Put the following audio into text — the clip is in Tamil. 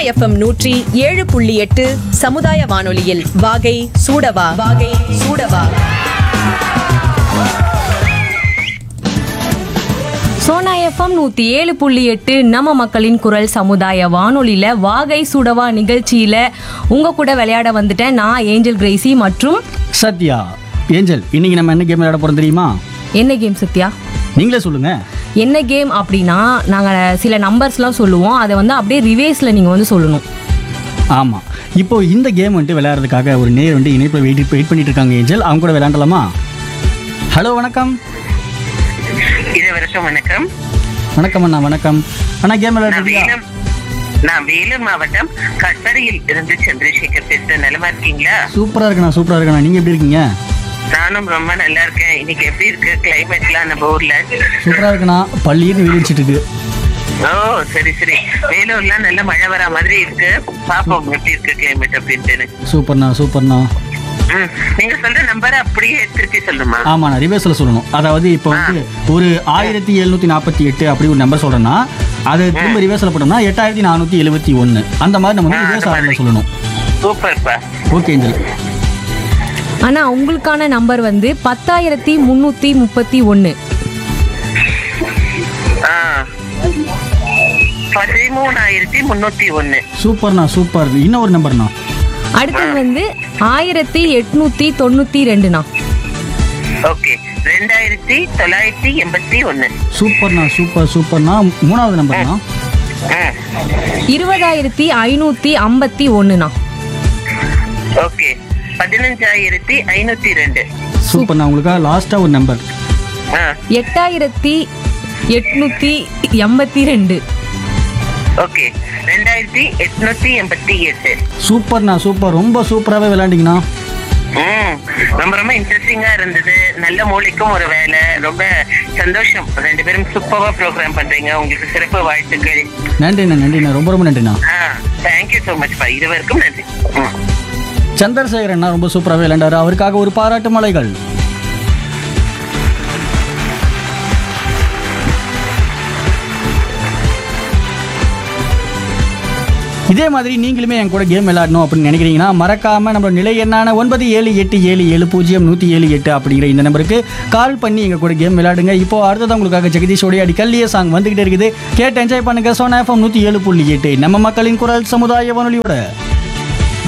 எஃப்எம் நூற்றி ஏழு புள்ளி எட்டு சமுதாய வானொலியில் வாகை சூடவா வாகை சூடவா சோனா எஃப்எம் நூத்தி ஏழு புள்ளி எட்டு நம்ம மக்களின் குரல் சமுதாய வானொலியில வாகை சுடவா நிகழ்ச்சியில உங்க கூட விளையாட வந்துட்டேன் நான் ஏஞ்சல் கிரேசி மற்றும் சத்யா ஏஞ்சல் இன்னைக்கு நம்ம என்ன கேம் விளையாட போறோம் தெரியுமா என்ன கேம் சத்யா நீங்களே சொல்லுங்க என்ன கேம் அப்படின்னா நாங்கள் சில நம்பர்ஸ்லாம் சொல்லுவோம் அதை வந்து அப்படியே ரிவேஸில் நீங்கள் வந்து சொல்லணும் ஆமாம் இப்போ இந்த கேம் வந்துட்டு விளையாடுறதுக்காக ஒரு நேர் வந்து இணைப்பில் வெயிட் வெயிட் பண்ணிட்டு இருக்காங்க ஏஞ்சல் அவங்க கூட விளையாண்டலாமா ஹலோ வணக்கம் இருவருக்கும் வணக்கம் வணக்கம் அண்ணா வணக்கம் அண்ணா கேம் நான் விளையாடுறீங்களா வேலூர் நான் வேலூர் மாவட்டம் கட்டடையில் இருந்து சந்திரசேகர் பேசுறேன் நலமா இருக்கீங்களா சூப்பராக இருக்குண்ணா சூப்பராக இருக்குண்ணா நீங்கள் எப்படி இருக்கீங்க நானும் ரொம்ப நல்லா இருக்கேன் இன்னைக்கு எப்படி இருக்கு கிளைமேட்லாம் நம்ம ஊர்ல சூப்பராக இருக்குண்ணா பள்ளின்னு வெளிச்சிட்டு இருக்கு ஓ சரி சரி வேலூர்லாம் நல்ல மழை வர மாதிரி இருக்கு பாப்போம் எப்படி இருக்கு கிளைமேட் அப்படின்ட்டு சூப்பர்ண்ணா சூப்பர்ண்ணா ம், நீங்க சொல்ற நம்பரை அப்படியே திருப்பி சொல்லுமா ஆமாண்ணா ரிவர்ஸில் சொல்லணும் அதாவது இப்போ வந்து ஒரு ஆயிரத்தி எழுநூற்றி நாற்பத்தி எட்டு அப்படி ஒரு நம்பர் சொல்கிறேன்னா அதை திரும்ப ரிவர்ஸில் போட்டோம்னா எட்டாயிரத்தி நானூற்றி எழுபத்தி ஒன்று அந்த மாதிரி நம்ம வந்து ஆ, ரிவர்ஸ் அந்த ஆர்டரில் மாதிரி. சொல்லணும் சூப்பர்ப்பா ஓகே ஏஞ்சல் ஆனால் உங்களுக்கான நம்பர் வந்து பத்தாயிரத்தி முந்நூற்றி முப்பத்தி ஒன்று ஆ பதிமூணாயிரத்தி முன்னூத்தி ஒண்ணு சூப்பர்ண்ணா சூப்பர் இன்னும் ஒரு நம்பர்ண்ணா அடுத்தது வந்து ஆயிரத்தி எட்நூற்றி தொண்ணூற்றி ரெண்டுண்ணா ஓகே ரெண்டாயிரத்தி தொள்ளாயிரத்தி எண்பத்தி ஒண்ணு சூப்பர்ண்ணா சூப்பர் சூப்பர்ண்ணா மூணாவது நம்பர்ண்ணா ம் இருபதாயிரத்தி ஐநூற்றி ஐம்பத்தி ஒன்றுண்ணா ஓகே பதினஞ்சாயிரத்தி ஐநூத்தி ரெண்டு சூப்பர்ண்ணா உங்களுக்காக லாஸ்ட்டாக ஒரு நம்பர் ஆ எட்டாயிரத்தி எட்நூற்றி எண்பத்தி ரெண்டு ஓகே ரெண்டாயிரத்தி எட்நூத்தி எண்பத்தி எட்டு சூப்பர்ண்ணா சூப்பர் ரொம்ப சூப்பராகவே விளையாண்டிங்கண்ணா ம் ரொம்ப ரொம்ப இன்ட்ரெஸ்டிங்கா இருந்தது நல்ல மூளைக்கும் ஒரு வேலை ரொம்ப சந்தோஷம் ரெண்டு பேரும் சூப்பரா ப்ரோக்ராம் பண்றீங்க உங்களுக்கு சிறப்பு வாழ்த்துக்கள் நன்றிண்ணா நன்றிண்ணா ரொம்ப ரொம்ப நன்றிண்ணா ஆ தேங்க்யூ ஸோ மச் பா இருவருக்கும் நன்றி ம் சந்திரசேகர் அண்ணா ரொம்ப சூப்பராகவே விளையாண்டாரு அவருக்காக ஒரு பாராட்டு மலைகள் இதே மாதிரி நீங்களுமே என் கூட கேம் விளையாடணும் அப்படின்னு நினைக்கிறீங்கன்னா மறக்காம நம்ம நிலை எண்ணான ஒன்பது ஏழு எட்டு ஏழு ஏழு பூஜ்ஜியம் நூற்றி ஏழு எட்டு அப்படிங்கிற இந்த நம்பருக்கு கால் பண்ணி எங்க கூட கேம் விளையாடுங்க இப்போ அடுத்தது உங்களுக்காக ஜெகதீஷோடைய அடி கல்லிய சாங் வந்துகிட்டே இருக்குது கேட்டு என்ஜாய் பண்ணுங்க சோனா எஃப்எம் நூற்றி ஏழு புள்ளி எட்டு நம்ம மக்களின் குரல் சமுதாய வானொலியோட